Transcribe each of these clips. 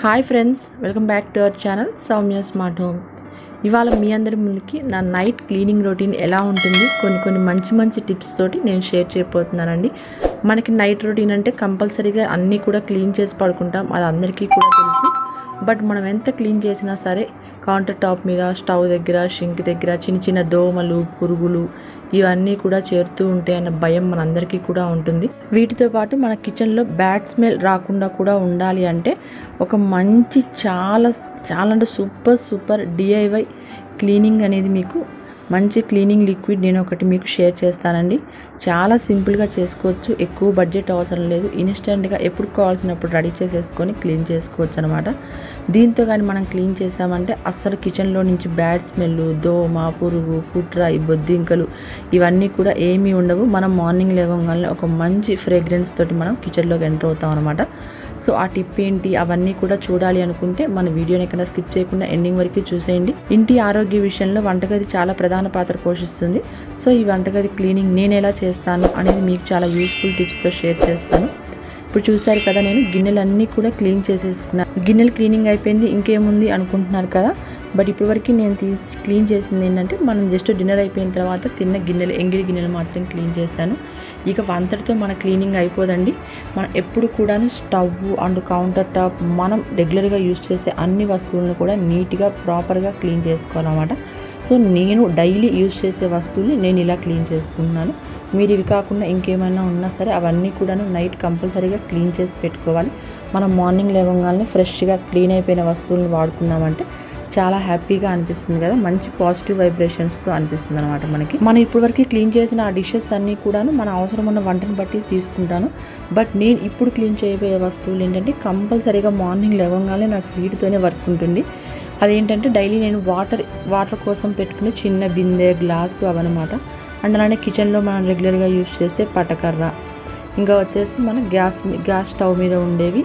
hi friends welcome back to our channel Soumya smart home ఇవాళ మీ అందరి ముందుకి నా నైట్ క్లీనింగ్ రొటీన్ ఎలా ఉంటుంది కొన్ని కొన్ని మంచి మంచి టిప్స్ తోటి నేను షేర్ చేయబోతున్నానండి మనకి నైట్ రొటీన్ అంటే కంపల్సరీగా అన్నీ కూడా క్లీన్ చేసి పడుకుంటాం అది అందరికీ కూడా తెలుసు బట్ మనం ఎంత క్లీన్ చేసినా సరే కౌంటర్ టాప్ మీద స్టవ్ దగ్గర షింక్ దగ్గర చిన్న చిన్న దోమలు పురుగులు ఇవన్నీ కూడా చేరుతూ ఉంటాయి అన్న భయం మనందరికీ కూడా ఉంటుంది వీటితో పాటు మన కిచెన్లో బ్యాడ్ స్మెల్ రాకుండా కూడా ఉండాలి అంటే ఒక మంచి చాలా చాలా అంటే సూపర్ సూపర్ డిఐవై క్లీనింగ్ అనేది మీకు మంచి క్లీనింగ్ లిక్విడ్ నేను ఒకటి మీకు షేర్ చేస్తానండి చాలా సింపుల్గా చేసుకోవచ్చు ఎక్కువ బడ్జెట్ అవసరం లేదు ఇన్స్టెంట్గా ఎప్పుడు కావాల్సినప్పుడు రెడీ చేసేసుకొని క్లీన్ చేసుకోవచ్చు అనమాట దీంతో కానీ మనం క్లీన్ చేసామంటే అస్సలు కిచెన్లో నుంచి బ్యాడ్ స్మెల్ దోమ పురుగు పుట్ర ఈ బొద్దింకలు ఇవన్నీ కూడా ఏమీ ఉండవు మనం మార్నింగ్ లేవగానే ఒక మంచి ఫ్రేగ్రెన్స్ తోటి మనం కిచెన్లోకి ఎంటర్ అవుతాం అనమాట సో ఆ టిప్ ఏంటి అవన్నీ కూడా చూడాలి అనుకుంటే మన వీడియోని ఎక్కడ స్కిప్ చేయకుండా ఎండింగ్ వరకు చూసేయండి ఇంటి ఆరోగ్య విషయంలో వంటగది చాలా ప్రధాన పాత్ర పోషిస్తుంది సో ఈ వంటగది క్లీనింగ్ నేను ఎలా చేస్తాను అనేది మీకు చాలా యూస్ఫుల్ టిప్స్తో షేర్ చేస్తాను ఇప్పుడు చూసారు కదా నేను గిన్నెలన్నీ కూడా క్లీన్ చేసేసుకున్నాను గిన్నెలు క్లీనింగ్ అయిపోయింది ఇంకేముంది అనుకుంటున్నారు కదా బట్ ఇప్పటివరకు నేను తీ క్లీన్ చేసింది ఏంటంటే మనం జస్ట్ డిన్నర్ అయిపోయిన తర్వాత తిన్న గిన్నెలు ఎంగిలి గిన్నెలు మాత్రం క్లీన్ చేశాను ఇక అంతటితో మన క్లీనింగ్ అయిపోదండి మనం ఎప్పుడు కూడాను స్టవ్ అండ్ కౌంటర్ టాప్ మనం రెగ్యులర్గా యూజ్ చేసే అన్ని వస్తువులను కూడా నీట్గా ప్రాపర్గా క్లీన్ చేసుకోవాలన్నమాట సో నేను డైలీ యూజ్ చేసే వస్తువుల్ని నేను ఇలా క్లీన్ చేసుకుంటున్నాను మీరు ఇవి కాకుండా ఇంకేమైనా ఉన్నా సరే అవన్నీ కూడాను నైట్ కంపల్సరీగా క్లీన్ చేసి పెట్టుకోవాలి మనం మార్నింగ్ లేవగానే ఫ్రెష్గా క్లీన్ అయిపోయిన వస్తువులను వాడుకున్నామంటే చాలా హ్యాపీగా అనిపిస్తుంది కదా మంచి పాజిటివ్ వైబ్రేషన్స్తో అనిపిస్తుంది అనమాట మనకి మనం ఇప్పటివరకు క్లీన్ చేసిన ఆ డిషెస్ అన్నీ కూడాను మన అవసరం ఉన్న వంటని బట్టి తీసుకుంటాను బట్ నేను ఇప్పుడు క్లీన్ చేయబోయే వస్తువులు ఏంటంటే కంపల్సరీగా మార్నింగ్ లేవగానే నాకు వీటితోనే వర్క్ ఉంటుంది అదేంటంటే డైలీ నేను వాటర్ వాటర్ కోసం పెట్టుకునే చిన్న బిందె గ్లాసు అవన్నమాట అండ్ అలానే కిచెన్లో మనం రెగ్యులర్గా యూజ్ చేసే పటకర్ర ఇంకా వచ్చేసి మన గ్యాస్ గ్యాస్ స్టవ్ మీద ఉండేవి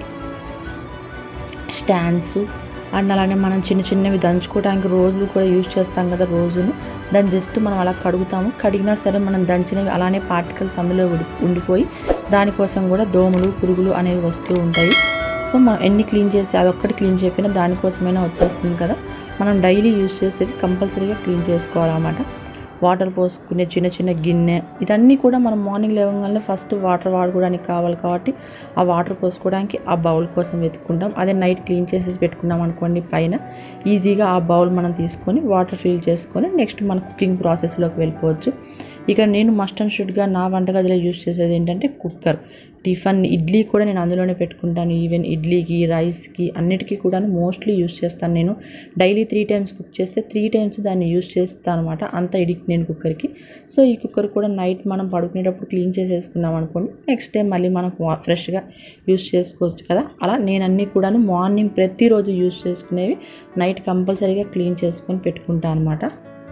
స్టాండ్స్ అండ్ అలానే మనం చిన్న చిన్నవి దంచుకోవడానికి రోజులు కూడా యూజ్ చేస్తాం కదా రోజును దాన్ని జస్ట్ మనం అలా కడుగుతాము కడిగినా సరే మనం దంచినవి అలానే పార్టికల్స్ అందులో ఉండిపోయి దానికోసం కూడా దోమలు పురుగులు అనేవి వస్తూ ఉంటాయి సో మనం ఎన్ని క్లీన్ చేసి అదొక్కటి క్లీన్ చేయకపోయినా దానికోసమైనా వచ్చేస్తుంది కదా మనం డైలీ యూజ్ చేసేది కంపల్సరీగా క్లీన్ చేసుకోవాలన్నమాట వాటర్ పోసుకునే చిన్న చిన్న గిన్నె ఇదన్నీ కూడా మనం మార్నింగ్ లేవగానే ఫస్ట్ వాటర్ వాడుకోవడానికి కావాలి కాబట్టి ఆ వాటర్ పోసుకోవడానికి ఆ బౌల్ కోసం వెతుక్కుంటాం అదే నైట్ క్లీన్ చేసేసి పెట్టుకున్నాం అనుకోండి పైన ఈజీగా ఆ బౌల్ మనం తీసుకొని వాటర్ ఫిల్ చేసుకొని నెక్స్ట్ మన కుకింగ్ ప్రాసెస్లోకి వెళ్ళిపోవచ్చు ఇక నేను మస్ట్ అండ్ షుడ్గా నా వంటగదిలో యూజ్ చేసేది ఏంటంటే కుక్కర్ టిఫన్ ఇడ్లీ కూడా నేను అందులోనే పెట్టుకుంటాను ఈవెన్ ఇడ్లీకి రైస్కి అన్నిటికీ కూడా మోస్ట్లీ యూజ్ చేస్తాను నేను డైలీ త్రీ టైమ్స్ కుక్ చేస్తే త్రీ టైమ్స్ దాన్ని యూజ్ చేస్తాను అనమాట అంత ఎడిక్ట్ నేను కుక్కర్కి సో ఈ కుక్కర్ కూడా నైట్ మనం పడుకునేటప్పుడు క్లీన్ చేసేసుకున్నాం అనుకోండి నెక్స్ట్ డే మళ్ళీ మనం ఫ్రెష్గా యూజ్ చేసుకోవచ్చు కదా అలా నేను అన్నీ కూడాను మార్నింగ్ ప్రతిరోజు యూజ్ చేసుకునేవి నైట్ కంపల్సరీగా క్లీన్ చేసుకొని పెట్టుకుంటాను అనమాట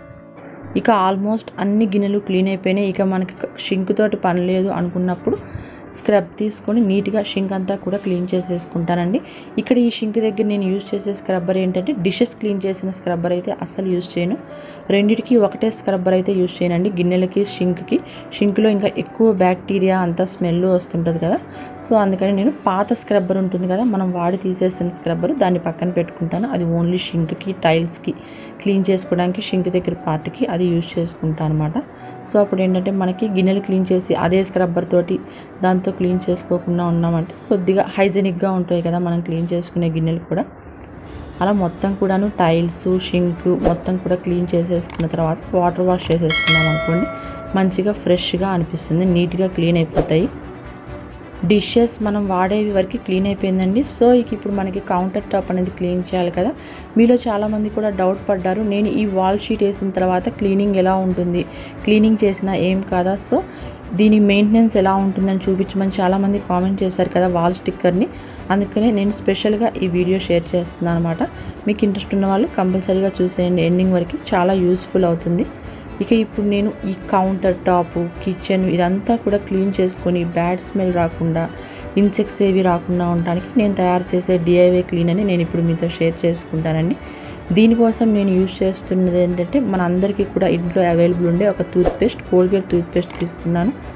ఇక ఆల్మోస్ట్ అన్ని గిన్నెలు క్లీన్ అయిపోయినాయి ఇక మనకి షింక్ తోటి పని లేదు అనుకున్నప్పుడు స్క్రబ్ తీసుకొని నీట్గా షింక్ అంతా కూడా క్లీన్ చేసేసుకుంటానండి ఇక్కడ ఈ షింక్ దగ్గర నేను యూజ్ చేసే స్క్రబ్బర్ ఏంటంటే డిషెస్ క్లీన్ చేసిన స్క్రబ్బర్ అయితే అస్సలు యూజ్ చేయను రెండిటికి ఒకటే స్క్రబ్బర్ అయితే యూజ్ చేయనండి గిన్నెలకి షింక్కి షింక్లో ఇంకా ఎక్కువ బ్యాక్టీరియా అంతా స్మెల్ వస్తుంటుంది కదా సో అందుకని నేను పాత స్క్రబ్బర్ ఉంటుంది కదా మనం వాడి తీసేసిన స్క్రబ్బర్ దాన్ని పక్కన పెట్టుకుంటాను అది ఓన్లీ షింక్కి టైల్స్కి క్లీన్ చేసుకోవడానికి షింక్ దగ్గర పార్ట్కి అది యూజ్ చేసుకుంటాను అనమాట సో అప్పుడు ఏంటంటే మనకి గిన్నెలు క్లీన్ చేసి అదే స్క్రబ్బర్ తోటి దాంతో క్లీన్ చేసుకోకుండా ఉన్నామంటే కొద్దిగా హైజెనిక్గా ఉంటాయి కదా మనం క్లీన్ చేసుకునే గిన్నెలు కూడా అలా మొత్తం కూడాను టైల్స్ షింక్ మొత్తం కూడా క్లీన్ చేసేసుకున్న తర్వాత వాటర్ వాష్ చేసేసుకున్నాం అనుకోండి మంచిగా ఫ్రెష్గా అనిపిస్తుంది నీట్గా క్లీన్ అయిపోతాయి డిషెస్ మనం వాడేవి వరకు క్లీన్ అయిపోయిందండి సో ఇక ఇప్పుడు మనకి కౌంటర్ టాప్ అనేది క్లీన్ చేయాలి కదా మీలో చాలామంది కూడా డౌట్ పడ్డారు నేను ఈ వాల్ షీట్ వేసిన తర్వాత క్లీనింగ్ ఎలా ఉంటుంది క్లీనింగ్ చేసినా ఏం కాదా సో దీని మెయింటెనెన్స్ ఎలా ఉంటుందని చూపించమని చాలామంది కామెంట్ చేశారు కదా వాల్ స్టిక్కర్ని అందుకనే నేను స్పెషల్గా ఈ వీడియో షేర్ చేస్తున్నాను అనమాట మీకు ఇంట్రెస్ట్ ఉన్న వాళ్ళు కంపల్సరీగా చూసేయండి ఎండింగ్ వరకు చాలా యూస్ఫుల్ అవుతుంది ఇక ఇప్పుడు నేను ఈ కౌంటర్ టాప్ కిచెన్ ఇదంతా కూడా క్లీన్ చేసుకొని బ్యాడ్ స్మెల్ రాకుండా ఇన్సెక్ట్స్ ఏవి రాకుండా ఉండడానికి నేను తయారు చేసే డిఐవై క్లీన్ అని నేను ఇప్పుడు మీతో షేర్ చేసుకుంటానండి దీనికోసం నేను యూజ్ చేస్తున్నది ఏంటంటే మన అందరికీ కూడా ఇంట్లో అవైలబుల్ ఉండే ఒక టూత్పేస్ట్ కోల్గేట్ టూత్పేస్ట్ తీసుకున్నాను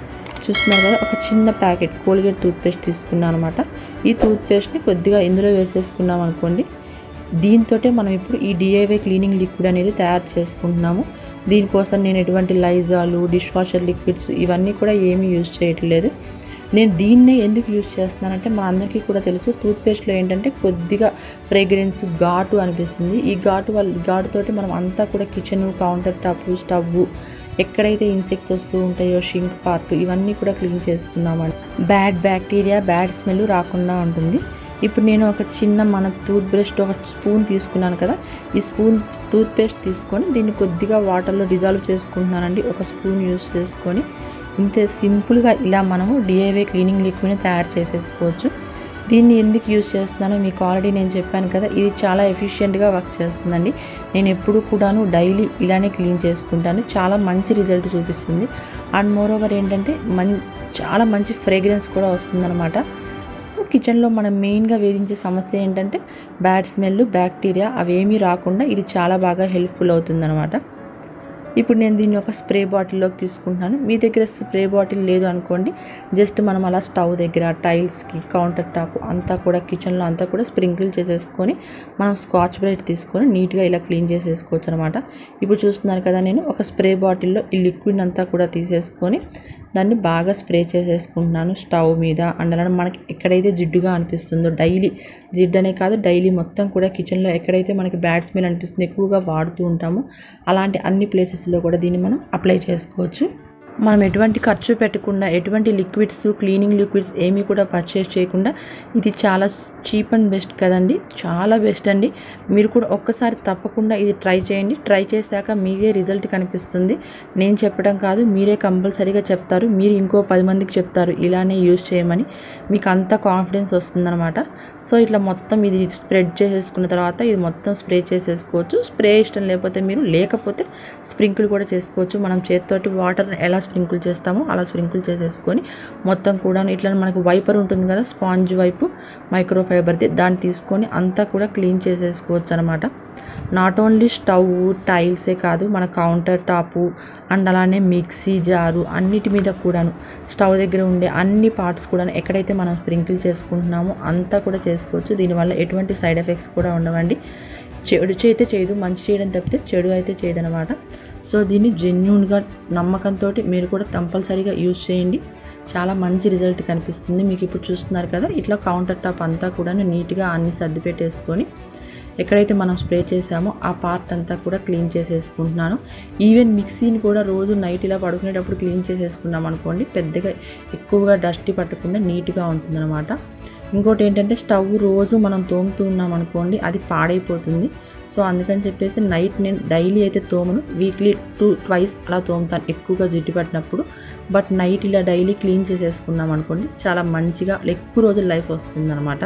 చూస్తున్నారు కదా ఒక చిన్న ప్యాకెట్ కోల్గేట్ టూత్పేస్ట్ తీసుకున్నాను అనమాట ఈ టూత్పేస్ట్ని కొద్దిగా ఇందులో వేసేసుకున్నాం అనుకోండి దీంతో మనం ఇప్పుడు ఈ డిఐవై క్లీనింగ్ లిక్విడ్ అనేది తయారు చేసుకుంటున్నాము దీనికోసం నేను ఎటువంటి లైజాలు డిష్ వాషర్ లిక్విడ్స్ ఇవన్నీ కూడా ఏమీ యూజ్ చేయట్లేదు నేను దీన్నే ఎందుకు యూజ్ చేస్తున్నానంటే మా అందరికీ కూడా తెలుసు టూత్పేస్ట్లో ఏంటంటే కొద్దిగా ఫ్రేగ్రెన్స్ ఘాటు అనిపిస్తుంది ఈ ఘాటు వల్ల ఘాటుతోటి మనం అంతా కూడా కిచెన్ కౌంటర్ టాప్ స్టవ్ ఎక్కడైతే ఇన్సెక్ట్స్ వస్తూ ఉంటాయో షింక్ పార్ట్ ఇవన్నీ కూడా క్లీన్ చేసుకున్నామండి బ్యాడ్ బ్యాక్టీరియా బ్యాడ్ స్మెల్ రాకుండా ఉంటుంది ఇప్పుడు నేను ఒక చిన్న మన టూత్ బ్రష్ ఒక స్పూన్ తీసుకున్నాను కదా ఈ స్పూన్ టూత్ పేస్ట్ తీసుకొని దీన్ని కొద్దిగా వాటర్లో డిజాల్వ్ చేసుకుంటున్నానండి ఒక స్పూన్ యూస్ చేసుకొని ఇంతే సింపుల్గా ఇలా మనము డిఐవై క్లీనింగ్ లిక్విడ్ని తయారు చేసేసుకోవచ్చు దీన్ని ఎందుకు యూస్ చేస్తున్నానో మీకు ఆల్రెడీ నేను చెప్పాను కదా ఇది చాలా ఎఫిషియెంట్గా వర్క్ చేస్తుందండి నేను ఎప్పుడు కూడాను డైలీ ఇలానే క్లీన్ చేసుకుంటాను చాలా మంచి రిజల్ట్ చూపిస్తుంది అండ్ మోర్ ఓవర్ ఏంటంటే మన్ చాలా మంచి ఫ్రేగ్రెన్స్ కూడా వస్తుందన్నమాట సో కిచెన్లో మనం మెయిన్గా వేధించే సమస్య ఏంటంటే బ్యాడ్ స్మెల్ బ్యాక్టీరియా అవేమీ రాకుండా ఇది చాలా బాగా హెల్ప్ఫుల్ అవుతుందన్నమాట ఇప్పుడు నేను దీన్ని ఒక స్ప్రే బాటిల్లోకి తీసుకుంటున్నాను మీ దగ్గర స్ప్రే బాటిల్ లేదు అనుకోండి జస్ట్ మనం అలా స్టవ్ దగ్గర టైల్స్కి కౌంటర్ టాప్ అంతా కూడా కిచెన్లో అంతా కూడా స్ప్రింకిల్ చేసేసుకొని మనం స్కాచ్ బ్రైట్ తీసుకొని నీట్గా ఇలా క్లీన్ చేసేసుకోవచ్చు అనమాట ఇప్పుడు చూస్తున్నారు కదా నేను ఒక స్ప్రే బాటిల్లో ఈ లిక్విడ్ అంతా కూడా తీసేసుకొని దాన్ని బాగా స్ప్రే చేసేసుకుంటున్నాను స్టవ్ మీద అండ్ అలానే మనకి ఎక్కడైతే జిడ్డుగా అనిపిస్తుందో డైలీ జిడ్డు అనే కాదు డైలీ మొత్తం కూడా కిచెన్లో ఎక్కడైతే మనకి బ్యాడ్ స్మెల్ అనిపిస్తుందో ఎక్కువగా వాడుతూ ఉంటామో అలాంటి అన్ని ప్లేసెస్లో కూడా దీన్ని మనం అప్లై చేసుకోవచ్చు మనం ఎటువంటి ఖర్చు పెట్టకుండా ఎటువంటి లిక్విడ్స్ క్లీనింగ్ లిక్విడ్స్ ఏమీ కూడా పర్చేస్ చేయకుండా ఇది చాలా చీప్ అండ్ బెస్ట్ కదండి చాలా బెస్ట్ అండి మీరు కూడా ఒక్కసారి తప్పకుండా ఇది ట్రై చేయండి ట్రై చేశాక మీదే రిజల్ట్ కనిపిస్తుంది నేను చెప్పడం కాదు మీరే కంపల్సరీగా చెప్తారు మీరు ఇంకో పది మందికి చెప్తారు ఇలానే యూజ్ చేయమని మీకు అంత కాన్ఫిడెన్స్ వస్తుందన్నమాట సో ఇట్లా మొత్తం ఇది స్ప్రెడ్ చేసేసుకున్న తర్వాత ఇది మొత్తం స్ప్రే చేసేసుకోవచ్చు స్ప్రే ఇష్టం లేకపోతే మీరు లేకపోతే స్ప్రింకిల్ కూడా చేసుకోవచ్చు మనం చేతితోటి వాటర్ ఎలా స్ప్రింకిల్ చేస్తామో అలా స్ప్రింకిల్ చేసేసుకొని మొత్తం కూడా ఇట్లా మనకు వైపర్ ఉంటుంది కదా స్పాంజ్ వైపు మైక్రో ఫైబర్ది దాన్ని తీసుకొని అంతా కూడా క్లీన్ చేసేసుకోవచ్చు అనమాట నాట్ ఓన్లీ స్టవ్ టైల్సే కాదు మన కౌంటర్ టాపు అండ్ అలానే మిక్సీ జారు అన్నిటి మీద కూడాను స్టవ్ దగ్గర ఉండే అన్ని పార్ట్స్ కూడా ఎక్కడైతే మనం స్ప్రింకిల్ చేసుకుంటున్నామో అంతా కూడా చేసుకోవచ్చు దీనివల్ల ఎటువంటి సైడ్ ఎఫెక్ట్స్ కూడా ఉండవండి చెడు చేస్తే చేయదు మంచి చేయడం తప్పితే చెడు అయితే చేయదనమాట సో దీన్ని జెన్యున్గా నమ్మకంతో మీరు కూడా కంపల్సరీగా యూజ్ చేయండి చాలా మంచి రిజల్ట్ కనిపిస్తుంది మీకు ఇప్పుడు చూస్తున్నారు కదా ఇట్లా కౌంటర్ టాప్ అంతా కూడా నీట్గా అన్ని సర్ది పెట్టేసుకొని ఎక్కడైతే మనం స్ప్రే చేసామో ఆ పార్ట్ అంతా కూడా క్లీన్ చేసేసుకుంటున్నాను ఈవెన్ మిక్సీని కూడా రోజు నైట్ ఇలా పడుకునేటప్పుడు క్లీన్ చేసేసుకున్నాం అనుకోండి పెద్దగా ఎక్కువగా డస్టీ పట్టకుండా నీట్గా ఉంటుందన్నమాట ఇంకోటి ఏంటంటే స్టవ్ రోజు మనం తోముతూ ఉన్నాం అనుకోండి అది పాడైపోతుంది సో అందుకని చెప్పేసి నైట్ నేను డైలీ అయితే తోమను వీక్లీ టూ ట్వైస్ అలా తోముతాను ఎక్కువగా జిడ్డు పట్టినప్పుడు బట్ నైట్ ఇలా డైలీ క్లీన్ చేసేసుకున్నాం అనుకోండి చాలా మంచిగా ఎక్కువ రోజులు లైఫ్ వస్తుందన్నమాట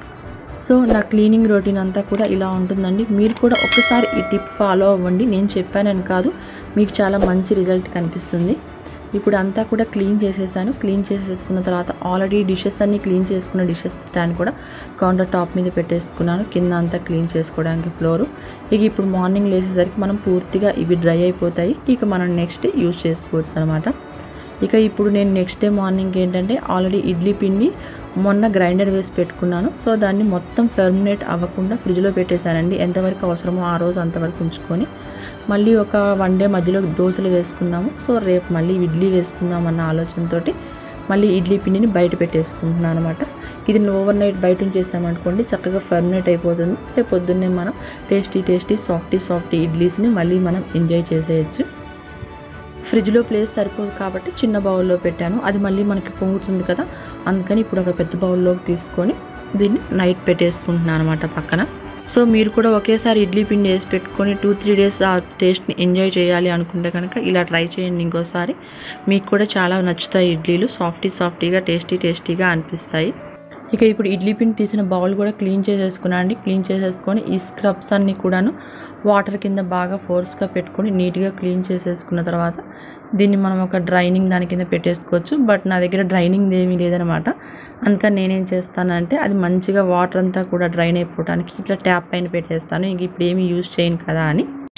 సో నా క్లీనింగ్ రొటీన్ అంతా కూడా ఇలా ఉంటుందండి మీరు కూడా ఒకసారి ఈ టిప్ ఫాలో అవ్వండి నేను చెప్పానని కాదు మీకు చాలా మంచి రిజల్ట్ కనిపిస్తుంది ఇప్పుడు అంతా కూడా క్లీన్ చేసేసాను క్లీన్ చేసేసుకున్న తర్వాత ఆల్రెడీ డిషెస్ అన్ని క్లీన్ చేసుకున్న డిషెస్ స్టాండ్ కూడా కౌంటర్ టాప్ మీద పెట్టేసుకున్నాను కింద అంతా క్లీన్ చేసుకోవడానికి ఫ్లోరు ఇక ఇప్పుడు మార్నింగ్ లేచేసరికి మనం పూర్తిగా ఇవి డ్రై అయిపోతాయి ఇక మనం నెక్స్ట్ యూజ్ చేసుకోవచ్చు అనమాట ఇక ఇప్పుడు నేను నెక్స్ట్ డే మార్నింగ్ ఏంటంటే ఆల్రెడీ ఇడ్లీ పిండి మొన్న గ్రైండర్ వేసి పెట్టుకున్నాను సో దాన్ని మొత్తం ఫెర్మినేట్ అవ్వకుండా ఫ్రిడ్జ్లో పెట్టేశానండి ఎంతవరకు అవసరమో ఆ రోజు అంతవరకు ఉంచుకొని మళ్ళీ ఒక వన్ డే మధ్యలో దోశలు వేసుకున్నాము సో రేపు మళ్ళీ ఇడ్లీ వేసుకుందాం అన్న ఆలోచనతోటి మళ్ళీ ఇడ్లీ పిండిని బయట పెట్టేసుకుంటున్నాను అనమాట ఇది ఓవర్ నైట్ బయట ఉంచేసామనుకోండి చక్కగా ఫెర్మినేట్ అయిపోతుంది రేపు పొద్దున్నే మనం టేస్టీ టేస్టీ సాఫ్టీ సాఫ్టీ ఇడ్లీస్ని మళ్ళీ మనం ఎంజాయ్ చేసేయచ్చు ఫ్రిడ్జ్లో ప్లేస్ సరిపోదు కాబట్టి చిన్న బౌల్లో పెట్టాను అది మళ్ళీ మనకి పొంగుతుంది కదా అందుకని ఇప్పుడు ఒక పెద్ద బౌల్లోకి తీసుకొని దీన్ని నైట్ పెట్టేసుకుంటున్నాను అనమాట పక్కన సో మీరు కూడా ఒకేసారి ఇడ్లీ పిండి వేసి పెట్టుకొని టూ త్రీ డేస్ ఆ టేస్ట్ని ఎంజాయ్ చేయాలి అనుకుంటే కనుక ఇలా ట్రై చేయండి ఇంకోసారి మీకు కూడా చాలా నచ్చుతాయి ఇడ్లీలు సాఫ్టీ సాఫ్టీగా టేస్టీ టేస్టీగా అనిపిస్తాయి ఇక ఇప్పుడు ఇడ్లీ పిండి తీసిన బౌల్ కూడా క్లీన్ చేసేసుకున్నాను అండి క్లీన్ చేసేసుకొని ఈ స్క్రబ్స్ అన్నీ కూడాను వాటర్ కింద బాగా ఫోర్స్గా పెట్టుకొని నీట్గా క్లీన్ చేసేసుకున్న తర్వాత దీన్ని మనం ఒక డ్రైనింగ్ దాని కింద పెట్టేసుకోవచ్చు బట్ నా దగ్గర డ్రైనింగ్ ఏమీ లేదనమాట అందుకని నేనేం చేస్తానంటే అది మంచిగా వాటర్ అంతా కూడా డ్రైన్ అయిపోవడానికి ఇట్లా ట్యాప్ పైన పెట్టేస్తాను ఇంక ఇప్పుడు ఏమీ యూజ్ చేయను కదా అని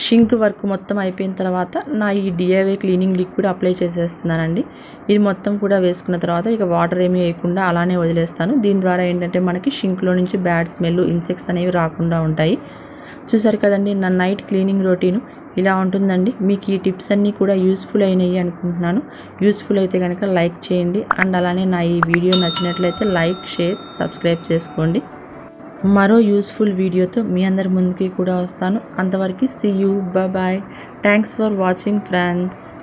షింక్ వర్క్ మొత్తం అయిపోయిన తర్వాత నా ఈ డిఐవై క్లీనింగ్ లిక్విడ్ అప్లై చేసేస్తున్నానండి ఇది మొత్తం కూడా వేసుకున్న తర్వాత ఇక వాటర్ ఏమీ వేయకుండా అలానే వదిలేస్తాను దీని ద్వారా ఏంటంటే మనకి షింక్లో నుంచి బ్యాడ్ స్మెల్ ఇన్సెక్ట్స్ అనేవి రాకుండా ఉంటాయి చూసారు కదండి నా నైట్ క్లీనింగ్ రొటీను ఇలా ఉంటుందండి మీకు ఈ టిప్స్ అన్నీ కూడా యూస్ఫుల్ అయినాయి అనుకుంటున్నాను యూస్ఫుల్ అయితే కనుక లైక్ చేయండి అండ్ అలానే నా ఈ వీడియో నచ్చినట్లయితే లైక్ షేర్ సబ్స్క్రైబ్ చేసుకోండి మరో యూస్ఫుల్ వీడియోతో మీ అందరి ముందుకి కూడా వస్తాను అంతవరకు see you bye thanks for watching friends